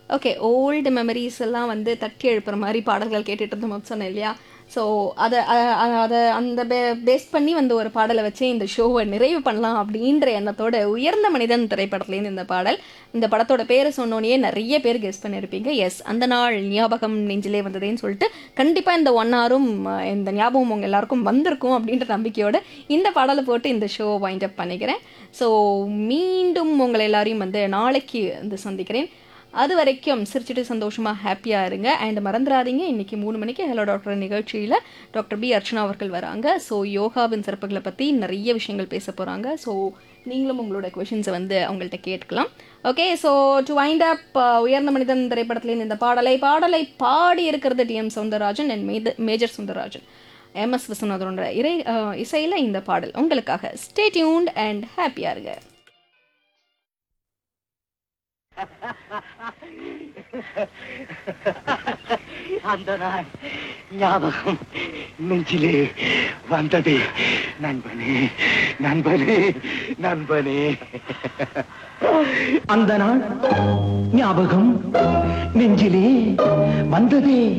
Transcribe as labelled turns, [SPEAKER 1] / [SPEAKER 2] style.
[SPEAKER 1] okay old memories எல்லாம் வந்து தட்டி எழுப்புற மாதிரி பாடல்கள் கேட்டுட்டு இருந்தோம் சொன்னேன் இல்லையா ஸோ அதை அதை அந்த பே பேஸ் பண்ணி வந்து ஒரு பாடலை வச்சு இந்த ஷோவை நிறைவு பண்ணலாம் அப்படின்ற எண்ணத்தோட உயர்ந்த மனிதன் திரைப்படத்துலேருந்து இந்த பாடல் இந்த படத்தோட பேரை சொன்னோன்னே நிறைய பேர் கெஸ் பண்ணியிருப்பீங்க எஸ் அந்த நாள் ஞாபகம் நெஞ்சிலே வந்ததேன்னு சொல்லிட்டு கண்டிப்பாக இந்த ஒன் ஹவரும் இந்த ஞாபகம் உங்கள் எல்லாருக்கும் வந்திருக்கும் அப்படின்ற நம்பிக்கையோட இந்த பாடலை போட்டு இந்த ஷோ வைண்ட் அப் பண்ணிக்கிறேன் ஸோ மீண்டும் உங்களை எல்லாரையும் வந்து நாளைக்கு வந்து சந்திக்கிறேன் அது வரைக்கும் சிரிச்சிட்டு சந்தோஷமாக ஹாப்பியாக இருங்க அண்ட் மறந்துடாதீங்க இன்றைக்கி மூணு மணிக்கு ஹலோ டாக்டர் நிகழ்ச்சியில் டாக்டர் பி அர்ச்சனா அவர்கள் வராங்க ஸோ யோகாவின் சிறப்புகளை பற்றி நிறைய விஷயங்கள் பேச போகிறாங்க ஸோ நீங்களும் உங்களோட கொஷின்ஸை வந்து அவங்கள்ட்ட கேட்கலாம் okay so to wind up Uyarndha Manithan திரைப்படத்துலேருந்து இந்த பாடலை பாடலை பாடி இருக்கிறது டிஎம் சவுந்தரராஜன் அண்ட் மேத மேஜர் சுந்தரராஜன் எம்எஸ் விஸ்வநாதனோட இறை இசையில் இந்த பாடல் உங்களுக்காக ஸ்டே டியூன்ட் அண்ட் ஹாப்பியாக இருங்க
[SPEAKER 2] அந்த நாள் ஞாபகம் நெஞ்சிலே வந்தது நண்பனே நண்பனே நண்பனே அந்த நாள் ஞாபகம் நெஞ்சிலே வந்ததே